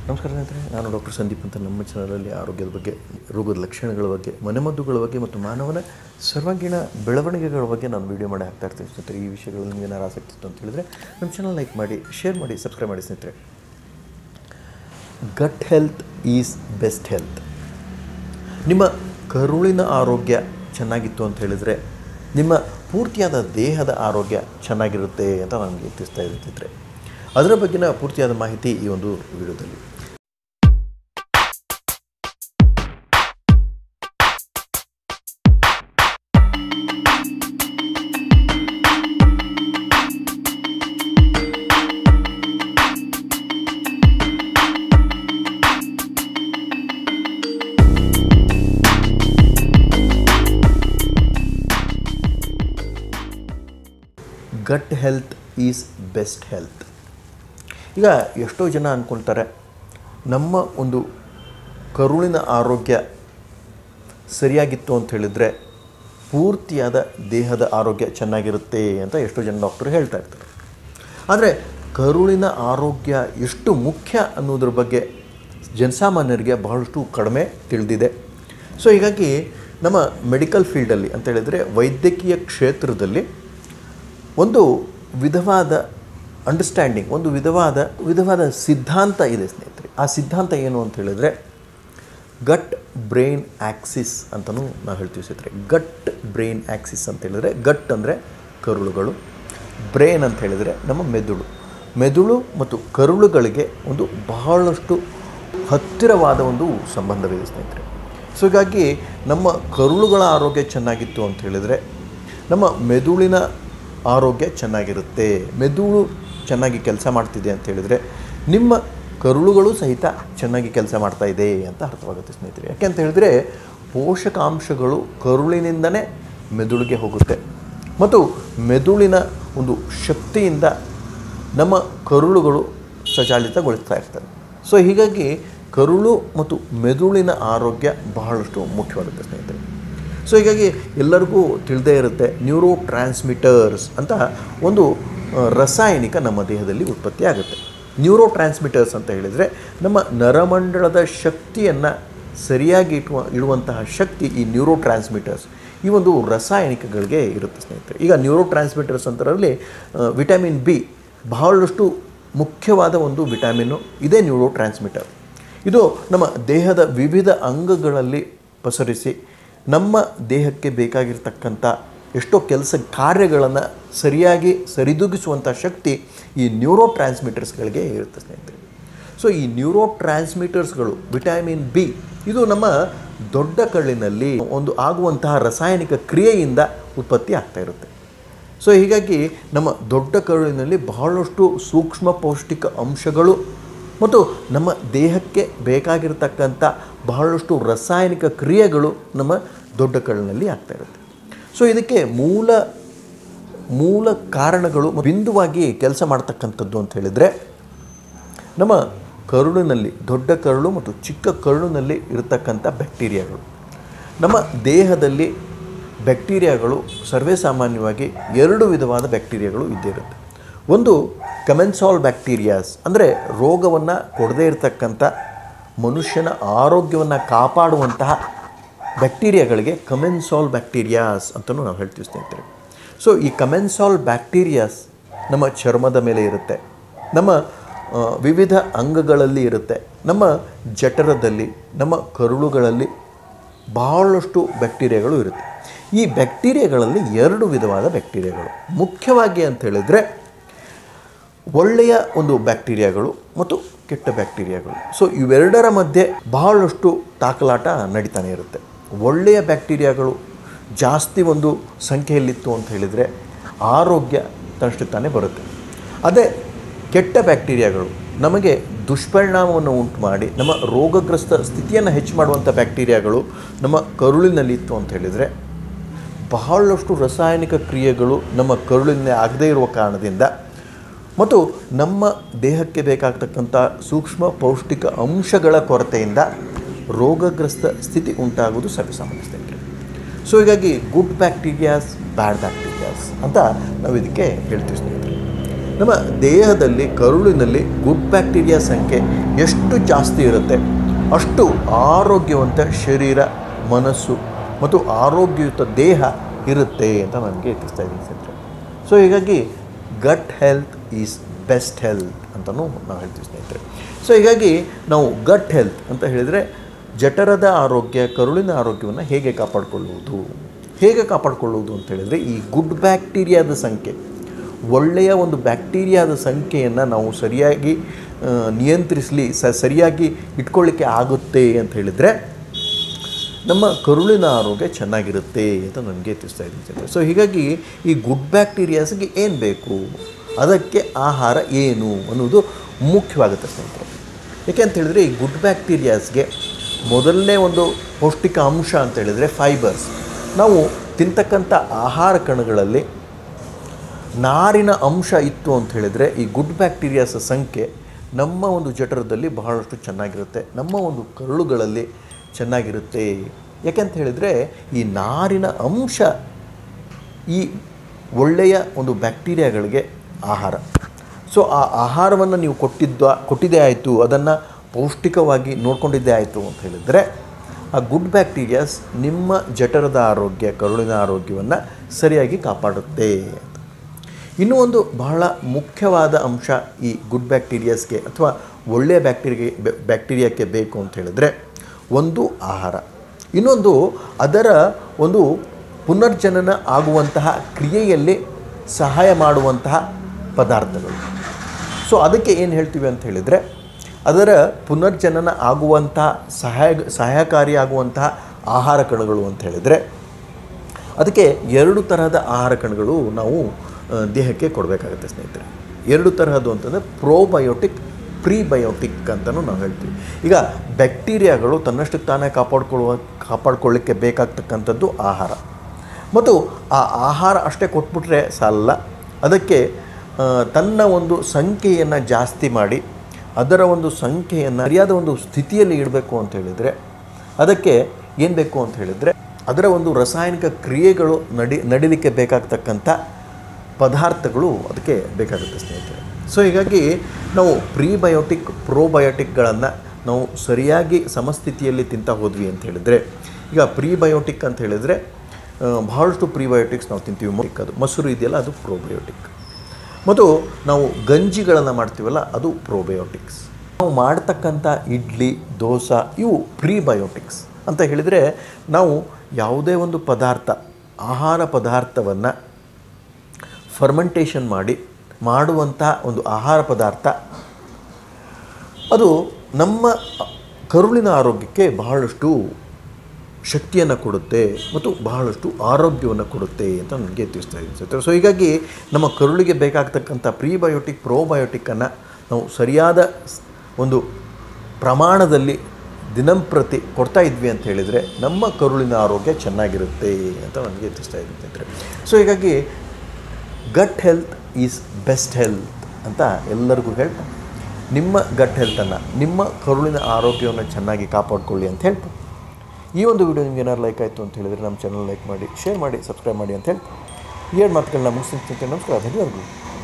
ನಮಸ್ಕಾರ ಸ್ನೇಹಿತರೆ ನಾನು ಡಾಕ್ಟರ್ ಸಂದೀಪ್ ಅಂತ ನಮ್ಮ ಚಾನಲಲ್ಲಿ ಆರೋಗ್ಯದ ಬಗ್ಗೆ ರೋಗದ ಲಕ್ಷಣಗಳ ಬಗ್ಗೆ ಮನೆಮದ್ದುಗಳ ಬಗ್ಗೆ ಮತ್ತು ಮಾನವನ ಸರ್ವಾಂಗೀಣ ಬೆಳವಣಿಗೆಗಳ ಬಗ್ಗೆ ನಾನು ವೀಡಿಯೋ ಮಾಡಿ ಹಾಕ್ತಾ ಇರ್ತೀನಿ ಸ್ನೇಹಿತರೆ ಈ ವಿಷಯಗಳಲ್ಲಿ ನಿಮಗೆ ಏನಾರು ಆಸಕ್ತಿ ಇತ್ತು ಅಂತ ಹೇಳಿದ್ರೆ ನಮ್ಮ ಚಾನಲ್ ಲೈಕ್ ಮಾಡಿ ಶೇರ್ ಮಾಡಿ ಸಬ್ಸ್ಕ್ರೈಬ್ ಮಾಡಿ ಸ್ನೇಹಿತರೆ gut health is best health ನಿಮ್ಮ ಕರುಳಿನ ಆರೋಗ್ಯ ಚೆನ್ನಾಗಿತ್ತು ಅಂತ ಹೇಳಿದರೆ ನಿಮ್ಮ ಪೂರ್ತಿಯಾದ ದೇಹದ ಆರೋಗ್ಯ ಚೆನ್ನಾಗಿರುತ್ತೆ ಅಂತ ನನಗೆ ತಿಳಿಸ್ತಾ ಇರ್ತಿದ್ರೆ ಅದರ ಬಗ್ಗಿನ ಪೂರ್ತಿಯಾದ ಮಾಹಿತಿ ಈ ಒಂದು ವಿಡಿಯೋದಲ್ಲಿ gut health is best health ಈಗ ಎಷ್ಟೋ ಜನ ಅಂದ್ಕೊಳ್ತಾರೆ ನಮ್ಮ ಒಂದು ಕರುಳಿನ ಆರೋಗ್ಯ ಸರಿಯಾಗಿತ್ತು ಅಂತ ಹೇಳಿದರೆ ಪೂರ್ತಿಯಾದ ದೇಹದ ಆರೋಗ್ಯ ಚೆನ್ನಾಗಿರುತ್ತೆ ಅಂತ ಎಷ್ಟೋ ಜನ ಡಾಕ್ಟರ್ ಹೇಳ್ತಾ ಇರ್ತಾರೆ ಆದರೆ ಕರುಳಿನ ಆರೋಗ್ಯ ಎಷ್ಟು ಮುಖ್ಯ ಅನ್ನೋದ್ರ ಬಗ್ಗೆ ಜನಸಾಮಾನ್ಯರಿಗೆ ಬಹಳಷ್ಟು ಕಡಿಮೆ ತಿಳಿದಿದೆ ಸೊ ಹೀಗಾಗಿ ನಮ್ಮ ಮೆಡಿಕಲ್ ಫೀಲ್ಡಲ್ಲಿ ಅಂತ ಹೇಳಿದರೆ ವೈದ್ಯಕೀಯ ಕ್ಷೇತ್ರದಲ್ಲಿ ಒಂದು ವಿಧವಾದ ಅಂಡರ್ಸ್ಟ್ಯಾಂಡಿಂಗ್ ಒಂದು ವಿಧವಾದ ವಿಧವಾದ ಸಿದ್ಧಾಂತ ಇದೆ ಸ್ನೇಹಿತರೆ ಆ ಸಿದ್ಧಾಂತ ಏನು ಅಂತ ಹೇಳಿದರೆ ಗಟ್ ಬ್ರೈನ್ ಆಕ್ಸಿಸ್ ಅಂತಲೂ ನಾವು ಹೇಳ್ತೀವಿ ಸ್ನೇಹಿತರೆ ಗಟ್ ಬ್ರೈನ್ ಆಕ್ಸಿಸ್ ಅಂತ ಹೇಳಿದರೆ ಗಟ್ ಅಂದರೆ ಕರುಳುಗಳು ಬ್ರೈನ್ ಅಂತ ಹೇಳಿದರೆ ನಮ್ಮ ಮೆದುಳು ಮೆದುಳು ಮತ್ತು ಕರುಳುಗಳಿಗೆ ಒಂದು ಬಹಳಷ್ಟು ಹತ್ತಿರವಾದ ಒಂದು ಸಂಬಂಧವಿದೆ ಸ್ನೇಹಿತರೆ ಸೊ ಹೀಗಾಗಿ ನಮ್ಮ ಕರುಳುಗಳ ಆರೋಗ್ಯ ಚೆನ್ನಾಗಿತ್ತು ಅಂತ ಹೇಳಿದರೆ ನಮ್ಮ ಮೆದುಳಿನ ಆರೋಗ್ಯ ಚೆನ್ನಾಗಿರುತ್ತೆ ಮೆದುಳು ಚೆನ್ನಾಗಿ ಕೆಲಸ ಮಾಡ್ತಿದೆ ಅಂತ ಹೇಳಿದರೆ ನಿಮ್ಮ ಕರುಳುಗಳು ಸಹಿತ ಚೆನ್ನಾಗಿ ಕೆಲಸ ಮಾಡ್ತಾ ಇದೆ ಅಂತ ಅರ್ಥವಾಗುತ್ತೆ ಸ್ನೇಹಿತರೆ ಯಾಕೆ ಅಂತ ಹೇಳಿದರೆ ಪೋಷಕಾಂಶಗಳು ಕರುಳಿನಿಂದನೇ ಮೆದುಳಿಗೆ ಹೋಗುತ್ತೆ ಮತ್ತು ಮೆದುಳಿನ ಒಂದು ಶಕ್ತಿಯಿಂದ ನಮ್ಮ ಕರುಳುಗಳು ಸಚಾಲಿತಗೊಳಿಸ್ತಾ ಇರ್ತವೆ ಸೊ ಹೀಗಾಗಿ ಕರುಳು ಮತ್ತು ಮೆದುಳಿನ ಆರೋಗ್ಯ ಬಹಳಷ್ಟು ಮುಖ್ಯವಾಗುತ್ತೆ ಸ್ನೇಹಿತರೆ ಸೊ ಹೀಗಾಗಿ ಎಲ್ಲರಿಗೂ ತಿಳಿದೇ ಇರುತ್ತೆ ನ್ಯೂರೋ ಟ್ರಾನ್ಸ್ಮಿಟರ್ಸ್ ಅಂತ ಒಂದು ಆ, ರಾಸಾಯನಿಕ ನಮ್ಮ ದೇಹದಲ್ಲಿ ಉತ್ಪತ್ತಿ ಆಗುತ್ತೆ ನ್ಯೂರೋ ಟ್ರಾನ್ಸ್ಮಿಟರ್ಸ್ ಅಂತ ಹೇಳಿದರೆ ನಮ್ಮ ನರಮಂಡಲದ ಶಕ್ತಿಯನ್ನು ಸರಿಯಾಗಿ ಇಟ್ಟುವ ಇಡುವಂತಹ ಶಕ್ತಿ ಈ ನ್ಯೂರೋ ಟ್ರಾನ್ಸ್ಮಿಟರ್ಸ್ ಈ ಒಂದು ರಾಸಾಯನಿಕಗಳಿಗೆ ಇರುತ್ತೆ ಸ್ನೇಹಿತರೆ ಈಗ ನ್ಯೂರೋ ಟ್ರಾನ್ಸ್ಮಿಟರ್ಸ್ ಅಂತರಲ್ಲಿ ವಿಟಮಿನ್ ಬಿ ಬಹಳಷ್ಟು ಮುಖ್ಯವಾದ ಒಂದು ವಿಟಮಿನ್ನು ಇದೇ ನ್ಯೂರೋ ಟ್ರಾನ್ಸ್ಮಿಟರ್ ಇದು ನಮ್ಮ ದೇಹದ ವಿವಿಧ ಅಂಗಗಳಲ್ಲಿ ಪಸರಿಸಿ ನಮ್ಮ ದೇಹಕ್ಕೆ ಬೇಕಾಗಿರ್ತಕ್ಕಂಥ ಎಷ್ಟೋ ಕೆಲಸ ಕಾರ್ಯಗಳನ್ನು ಸರಿಯಾಗಿ ಸರಿದೂಗಿಸುವಂಥ ಶಕ್ತಿ ಈ ನ್ಯೂರೋ ಟ್ರಾನ್ಸ್ಮಿಟರ್ಸ್ಗಳಿಗೆ ಇರುತ್ತೆ ಸ್ನೇಹಿತರೆ ಸೊ ಈ ನ್ಯೂರೋ ಟ್ರಾನ್ಸ್ಮಿಟರ್ಸ್ಗಳು ವಿಟಮಿನ್ ಬಿ ಇದು ನಮ್ಮ ದೊಡ್ಡ ಕಳ್ಳಿನಲ್ಲಿ ಒಂದು ಆಗುವಂತಹ ರಾಸಾಯನಿಕ ಕ್ರಿಯೆಯಿಂದ ಉತ್ಪತ್ತಿ ಆಗ್ತಾ ಇರುತ್ತೆ ಸೊ ಹೀಗಾಗಿ ನಮ್ಮ ದೊಡ್ಡ ಕರುಳಿನಲ್ಲಿ ಬಹಳಷ್ಟು ಸೂಕ್ಷ್ಮ ಪೌಷ್ಟಿಕ ಅಂಶಗಳು ಮತ್ತು ನಮ್ಮ ದೇಹಕ್ಕೆ ಬೇಕಾಗಿರ್ತಕ್ಕಂಥ ಬಹಳಷ್ಟು ರಾಸಾಯನಿಕ ಕ್ರಿಯೆಗಳು ನಮ್ಮ ದೊಡ್ಡ ಕರುಳಿನಲ್ಲಿ ಆಗ್ತಾ ಇರುತ್ತೆ ಸೊ ಇದಕ್ಕೆ ಮೂಲ ಮೂಲ ಕಾರಣಗಳು ಬಿಂದುವಾಗಿ ಕೆಲಸ ಮಾಡ್ತಕ್ಕಂಥದ್ದು ಅಂತ ಹೇಳಿದರೆ ನಮ್ಮ ಕರುಳಿನಲ್ಲಿ ದೊಡ್ಡ ಕರುಳು ಮತ್ತು ಚಿಕ್ಕ ಕರುಳಿನಲ್ಲಿ ಇರತಕ್ಕಂಥ ಬ್ಯಾಕ್ಟೀರಿಯಾಗಳು ನಮ್ಮ ದೇಹದಲ್ಲಿ ಬ್ಯಾಕ್ಟೀರಿಯಾಗಳು ಸರ್ವೇ ಸಾಮಾನ್ಯವಾಗಿ ಎರಡು ವಿಧವಾದ ಬ್ಯಾಕ್ಟೀರಿಯಾಗಳು ಇದ್ದೇ ಇರುತ್ತೆ ಒಂದು ಕಮೆನ್ಸಾಲ್ ಬ್ಯಾಕ್ಟೀರಿಯಾಸ್ ಅಂದರೆ ರೋಗವನ್ನು ಕೊಡದೇ ಇರತಕ್ಕಂಥ ಮನುಷ್ಯನ ಆರೋಗ್ಯವನ್ನು ಕಾಪಾಡುವಂತಹ ಬ್ಯಾಕ್ಟೀರಿಯಾಗಳಿಗೆ ಕಮೆನ್ಸಾಲ್ ಬ್ಯಾಕ್ಟೀರಿಯಾಸ್ ಅಂತಲೂ ನಾವು ಹೇಳ್ತೀವಿ ಸ್ನೇಹಿತರೆ ಸೊ ಈ ಕಮೆನ್ಸಾಲ್ ಬ್ಯಾಕ್ಟೀರಿಯಾಸ್ ನಮ್ಮ ಚರ್ಮದ ಮೇಲೆ ಇರುತ್ತೆ ನಮ್ಮ ಆ, ವಿವಿಧ ಅಂಗಗಳಲ್ಲಿ ಇರುತ್ತೆ ನಮ್ಮ ಜಠರದಲ್ಲಿ ನಮ್ಮ ಕರುಳುಗಳಲ್ಲಿ ಬಹಳಷ್ಟು ಬ್ಯಾಕ್ಟೀರಿಯಾಗಳು ಇರುತ್ತೆ ಈ ಬ್ಯಾಕ್ಟೀರಿಯಾಗಳಲ್ಲಿ ಎರಡು ವಿಧವಾದ ಬ್ಯಾಕ್ಟೀರಿಯಾಗಳು ಮುಖ್ಯವಾಗಿ ಅಂತ ಹೇಳಿದರೆ ಒಳ್ಳೆಯ ಒಂದು ಬ್ಯಾಕ್ಟೀರಿಯಾಗಳು ಮತ್ತು ಕೆಟ್ಟ ಬ್ಯಾಕ್ಟೀರಿಯಾಗಳು ಸೊ ಇವೆರಡರ ಮಧ್ಯೆ ಬಹಳಷ್ಟು ತಾಕಲಾಟ ನಡೀತಾನೆ ಇರುತ್ತೆ ಒಳ್ಳೆಯ ಬ್ಯಾಕ್ಟೀರಿಯಾಗಳು ಜಾಸ್ತಿ ಒಂದು ಸಂಖ್ಯೆಯಲ್ಲಿತ್ತು ಅಂತ ಹೇಳಿದರೆ ಆರೋಗ್ಯ ತನ್ನಷ್ಟು ತಾನೇ ಬರುತ್ತೆ ಅದೇ ಕೆಟ್ಟ ಬ್ಯಾಕ್ಟೀರಿಯಾಗಳು ನಮಗೆ ದುಷ್ಪರಿಣಾಮವನ್ನು ಉಂಟು ಮಾಡಿ ನಮ್ಮ ರೋಗಗ್ರಸ್ತ ಸ್ಥಿತಿಯನ್ನು ಹೆಚ್ಚು ಮಾಡುವಂಥ ಬ್ಯಾಕ್ಟೀರಿಯಾಗಳು ನಮ್ಮ ಕರುಳಿನಲ್ಲಿತ್ತು ಅಂತ ಹೇಳಿದರೆ ಬಹಳಷ್ಟು ರಾಸಾಯನಿಕ ಕ್ರಿಯೆಗಳು ನಮ್ಮ ಕರುಳಿನ ಆಗದೇ ಇರುವ ಕಾರಣದಿಂದ ಮತ್ತು ನಮ್ಮ ದೇಹಕ್ಕೆ ಬೇಕಾಗ್ತಕ್ಕಂಥ ಸೂಕ್ಷ್ಮ ಪೌಷ್ಟಿಕ ಅಂಶಗಳ ಕೊರತೆಯಿಂದ ರೋಗಗ್ರಸ್ತ ಸ್ಥಿತಿ ಉಂಟಾಗುವುದು ಸರ್ವಸಾಮಾನ್ಯ ಸ್ನೇಹಿತರೆ ಸೊ ಹೀಗಾಗಿ ಗುಡ್ ಬ್ಯಾಕ್ಟೀರಿಯಾಸ್ ಬ್ಯಾಡ್ ಬ್ಯಾಕ್ಟೀರಿಯಾಸ್ ಅಂತ ನಾವು ಇದಕ್ಕೆ ಹೇಳ್ತೀವಿ ಸ್ನೇಹಿತರೆ ನಮ್ಮ ದೇಹದಲ್ಲಿ ಕರುಳಿನಲ್ಲಿ ಗುಡ್ ಬ್ಯಾಕ್ಟೀರಿಯಾ ಸಂಖ್ಯೆ ಎಷ್ಟು ಜಾಸ್ತಿ ಇರುತ್ತೆ ಅಷ್ಟು ಆರೋಗ್ಯವಂತ ಶರೀರ ಮನಸ್ಸು ಮತ್ತು ಆರೋಗ್ಯಯುತ ದೇಹ ಇರುತ್ತೆ ಅಂತ ನನಗೆ ತಿಳಿಸ್ತಾ ಇದ್ದೀನಿ ಸ್ನೇಹಿತರೆ ಸೊ ಹೀಗಾಗಿ gut health is best health ಅಂತಲೂ ನಾವು ಹೇಳ್ತೀವಿ ಸ್ನೇಹಿತರೆ ಸೊ ಹೀಗಾಗಿ ನಾವು ಗಟ್ ಹೆಲ್ತ್ ಅಂತ ಹೇಳಿದರೆ ಜಠರದ ಆರೋಗ್ಯ ಕರುಳಿನ ಆರೋಗ್ಯವನ್ನು ಹೇಗೆ ಕಾಪಾಡಿಕೊಳ್ಳುವುದು ಹೇಗೆ ಕಾಪಾಡಿಕೊಳ್ಳುವುದು ಅಂತ ಹೇಳಿದರೆ ಈ ಗುಡ್ ಬ್ಯಾಕ್ಟೀರಿಯಾದ ಸಂಖ್ಯೆ ಒಳ್ಳೆಯ ಒಂದು ಬ್ಯಾಕ್ಟೀರಿಯಾದ ಸಂಖ್ಯೆಯನ್ನು ನಾವು ಸರಿಯಾಗಿ ಆ, ನಿಯಂತ್ರಿಸಲಿ ಸ ಸರಿಯಾಗಿ ಇಟ್ಕೊಳ್ಳಿಕ್ಕೆ ಆಗುತ್ತೆ ಅಂತ ಹೇಳಿದರೆ ನಮ್ಮ ಕರುಳಿನ ಆರೋಗ್ಯ ಚೆನ್ನಾಗಿರುತ್ತೆ ಅಂತ ನನಗೆ ತಿಳಿಸ್ತಾ ಇದ್ದೀನಿ ಸೊ ಹೀಗಾಗಿ ಈ ಗುಡ್ ಬ್ಯಾಕ್ಟೀರಿಯಾಸ್ಗೆ ಏನು ಬೇಕು ಅದಕ್ಕೆ ಆಹಾರ ಏನು ಅನ್ನೋದು ಮುಖ್ಯವಾಗುತ್ತೆ ಸ್ನೇಹಿತರೆ ಯಾಕೆ ಅಂತ ಹೇಳಿದರೆ ಈ ಗುಡ್ ಬ್ಯಾಕ್ಟೀರಿಯಾಸ್ಗೆ ಮೊದಲನೇ ಒಂದು ಪೌಷ್ಟಿಕ ಅಂಶ ಅಂತ ಹೇಳಿದರೆ ಫೈಬರ್ಸ್ ನಾವು ತಿಂತಕ್ಕಂಥ ಆಹಾರ ಕಣಗಳಲ್ಲಿ ನಾರಿನ ಅಂಶ ಇತ್ತು ಅಂತ ಹೇಳಿದರೆ ಈ ಗುಡ್ ಬ್ಯಾಕ್ಟೀರಿಯಾಸ್ ಸಂಖ್ಯೆ ನಮ್ಮ ಒಂದು ಜಠರದಲ್ಲಿ ಬಹಳಷ್ಟು ಚೆನ್ನಾಗಿರುತ್ತೆ ನಮ್ಮ ಒಂದು ಕರುಳುಗಳಲ್ಲಿ ಚೆನ್ನಾಗಿರುತ್ತೆ ಯಾಕೆಂತ ಹೇಳಿದರೆ ಈ ನಾರಿನ ಅಂಶ ಈ ಒಳ್ಳೆಯ ಒಂದು ಬ್ಯಾಕ್ಟೀರಿಯಾಗಳಿಗೆ ಆಹಾರ ಸೊ ಆ ಆಹಾರವನ್ನು ನೀವು ಕೊಟ್ಟಿದ್ದ ಕೊಟ್ಟಿದ್ದೇ ಆಯಿತು ಅದನ್ನು ಪೌಷ್ಟಿಕವಾಗಿ ನೋಡ್ಕೊಂಡಿದ್ದೇ ಆಯಿತು ಅಂತ ಹೇಳಿದರೆ ಆ ಗುಡ್ ಬ್ಯಾಕ್ಟೀರಿಯಾಸ್ ನಿಮ್ಮ ಜಠರದ ಆರೋಗ್ಯ ಕರುಳಿನ ಆರೋಗ್ಯವನ್ನು ಸರಿಯಾಗಿ ಕಾಪಾಡುತ್ತೆ ಅಂತ ಇನ್ನೂ ಒಂದು ಬಹಳ ಮುಖ್ಯವಾದ ಅಂಶ ಈ ಗುಡ್ ಬ್ಯಾಕ್ಟೀರಿಯಾಸ್ಗೆ ಅಥವಾ ಒಳ್ಳೆಯ ಬ್ಯಾಕ್ಟೀರಿಯಾಗೆ ಬ್ಯಾಕ್ಟೀರಿಯಾಕ್ಕೆ ಬೇಕು ಅಂತ ಹೇಳಿದ್ರೆ ಒಂದು ಆಹಾರ ಇನ್ನೊಂದು ಅದರ ಒಂದು ಪುನರ್ಜನನ ಆಗುವಂತಹ ಕ್ರಿಯೆಯಲ್ಲಿ ಸಹಾಯ ಮಾಡುವಂತಹ ಪದಾರ್ಥಗಳು ಸೊ ಅದಕ್ಕೆ ಏನು ಹೇಳ್ತೀವಿ ಅಂತ ಹೇಳಿದರೆ ಅದರ ಪುನರ್ಜನನ ಆಗುವಂತಹ ಸಹಾಯ ಸಹಾಯಕಾರಿಯಾಗುವಂತಹ ಆಹಾರ ಕಣಗಳು ಅಂತ ಹೇಳಿದರೆ ಅದಕ್ಕೆ ಎರಡು ತರಹದ ಆಹಾರ ಕಣಗಳು ನಾವು ಆ, ದೇಹಕ್ಕೆ ಕೊಡಬೇಕಾಗುತ್ತೆ ಸ್ನೇಹಿತರೆ ಎರಡು ತರಹದ್ದು ಅಂತಂದರೆ ಪ್ರೋಬಯೋಟಿಕ್ ಪ್ರೀಬಯೋಟಿಕ್ ಅಂತಲೂ ನಾವು ಹೇಳ್ತೀವಿ ಈಗ ಬ್ಯಾಕ್ಟೀರಿಯಾಗಳು ತನ್ನಷ್ಟಕ್ಕೆ ತಾನೇ ಕಾಪಾಡ್ಕೊಳ್ಳುವ ಕಾಪಾಡ್ಕೊಳ್ಳಿಕ್ಕೆ ಬೇಕಾಗ್ತಕ್ಕಂಥದ್ದು ಆಹಾರ ಮತ್ತು ಆ ಆಹಾರ ಅಷ್ಟೇ ಕೊಟ್ಬಿಟ್ರೆ ಸಾಲಲ್ಲ ಅದಕ್ಕೆ ಆ, ತನ್ನ ಒಂದು ಸಂಖ್ಯೆಯನ್ನು ಜಾಸ್ತಿ ಮಾಡಿ ಅದರ ಒಂದು ಸಂಖ್ಯೆಯನ್ನು ಸರಿಯಾದ ಒಂದು ಸ್ಥಿತಿಯಲ್ಲಿ ಇಡಬೇಕು ಅಂತ ಹೇಳಿದರೆ ಅದಕ್ಕೆ ಏನು ಬೇಕು ಅಂತ ಹೇಳಿದರೆ ಅದರ ಒಂದು ರಾಸಾಯನಿಕ ಕ್ರಿಯೆಗಳು ನಡಿ ನಡಿಲಿಕ್ಕೆ ಬೇಕಾಗ್ತಕ್ಕಂಥ ಪದಾರ್ಥಗಳು ಅದಕ್ಕೆ ಬೇಕಾಗುತ್ತೆ ಸ್ನೇಹಿತರೆ ಸೊ ಹೀಗಾಗಿ ನಾವು ಪ್ರೀಬಯೋಟಿಕ್ ಪ್ರೋಬಯೋಟಿಕ್ಗಳನ್ನು ನಾವು ಸರಿಯಾಗಿ ಸಮಸ್ಥಿತಿಯಲ್ಲಿ ತಿಂತಾ ಹೋದ್ವಿ ಅಂತ ಹೇಳಿದರೆ ಈಗ ಪ್ರೀಬಯೋಟಿಕ್ ಅಂತ ಹೇಳಿದರೆ ಆ, ಬಹಳಷ್ಟು ಪ್ರೀಬಯೋಟಿಕ್ಸ್ ನಾವು ತಿಂತೀವಿ ಮೊಟಿಕ್ ಅದು ಮೊಸರು ಇದೆಯಲ್ಲ ಅದು ಪ್ರೋಬಯೋಟಿಕ್ ಮತ್ತು ನಾವು ಗಂಜಿಗಳನ್ನು ಮಾಡ್ತೀವಲ್ಲ ಅದು ಪ್ರೋಬಯೋಟಿಕ್ಸ್ ನಾವು ಮಾಡ್ತಕ್ಕಂಥ ಇಡ್ಲಿ ದೋಸೆ ಇವು ಪ್ರೀಬಯೋಟಿಕ್ಸ್ ಅಂತ ಹೇಳಿದರೆ ನಾವು ಯಾವುದೇ ಒಂದು ಪದಾರ್ಥ ಆಹಾರ ಪದಾರ್ಥವನ್ನು ಫರ್ಮೆಂಟೇಷನ್ ಮಾಡಿ ಮಾಡುವಂಥ ಒಂದು ಆಹಾರ ಪದಾರ್ಥ ಅದು ನಮ್ಮ ಕರುಳಿನ ಆರೋಗ್ಯಕ್ಕೆ ಬಹಳಷ್ಟು ಶಕ್ತಿಯನ್ನು ಕೊಡುತ್ತೆ ಮತ್ತು ಬಹಳಷ್ಟು ಆರೋಗ್ಯವನ್ನು ಕೊಡುತ್ತೆ ಅಂತ ನನಗೆ ತಿಳಿಸ್ತಾ ಇದ್ದೀನಿ ಸೊ ಹೀಗಾಗಿ ನಮ್ಮ ಕರುಳಿಗೆ ಬೇಕಾಗ್ತಕ್ಕಂಥ ಪ್ರೀಬಯೋಟಿಕ್ ಪ್ರೋಬಯೋಟಿಕ್ಕನ್ನು ನಾವು ಸರಿಯಾದ ಸ್- ಒಂದು ಪ್ರಮಾಣದಲ್ಲಿ ದಿನಂಪ್ರತಿ ಕೊಡ್ತಾ ಇದ್ವಿ ಅಂತ ಹೇಳಿದರೆ ನಮ್ಮ ಕರುಳಿನ ಆರೋಗ್ಯ ಚೆನ್ನಾಗಿರುತ್ತೆ ಅಂತ ನನಗೆ ತಿಳಿಸ್ತಾ ಇದ್ದೀನಿ ಸ್ನೇಹಿತರೆ ಸೊ ಹೀಗಾಗಿ gut health is best health ಅಂತ ಎಲ್ಲರಿಗೂ ಹೇಳ್ತಾ ನಿಮ್ಮ ಗಟ್ ಹೆಲ್ತನ್ನು ನಿಮ್ಮ ಕರುಳಿನ ಆರೋಗ್ಯವನ್ನು ಚೆನ್ನಾಗಿ ಕಾಪಾಡ್ಕೊಳ್ಳಿ ಅಂತ ಹೇಳ್ತಾ ಈ ಒಂದು ವಿಡಿಯೋ ನಿಮ್ಗೆ ಏನಾದ್ರು ಲೈಕ್ ಆಯಿತು ಅಂತ ಹೇಳಿದರೆ ನಮ್ಮ ಚಾನಲ್ ಲೈಕ್ ಮಾಡಿ ಶೇರ್ ಮಾಡಿ ಸಬ್ಸ್ಕ್ರೈಬ್ ಮಾಡಿ ಅಂತ ಹೇಳ್ತಾ ಈ ಎರಡು ಮಾತುಗಳನ್ನ ಮುಗಿಸ್ತೀನಿ ನಮಸ್ಕಾರ ಧನ್ಯವಾದಗಳು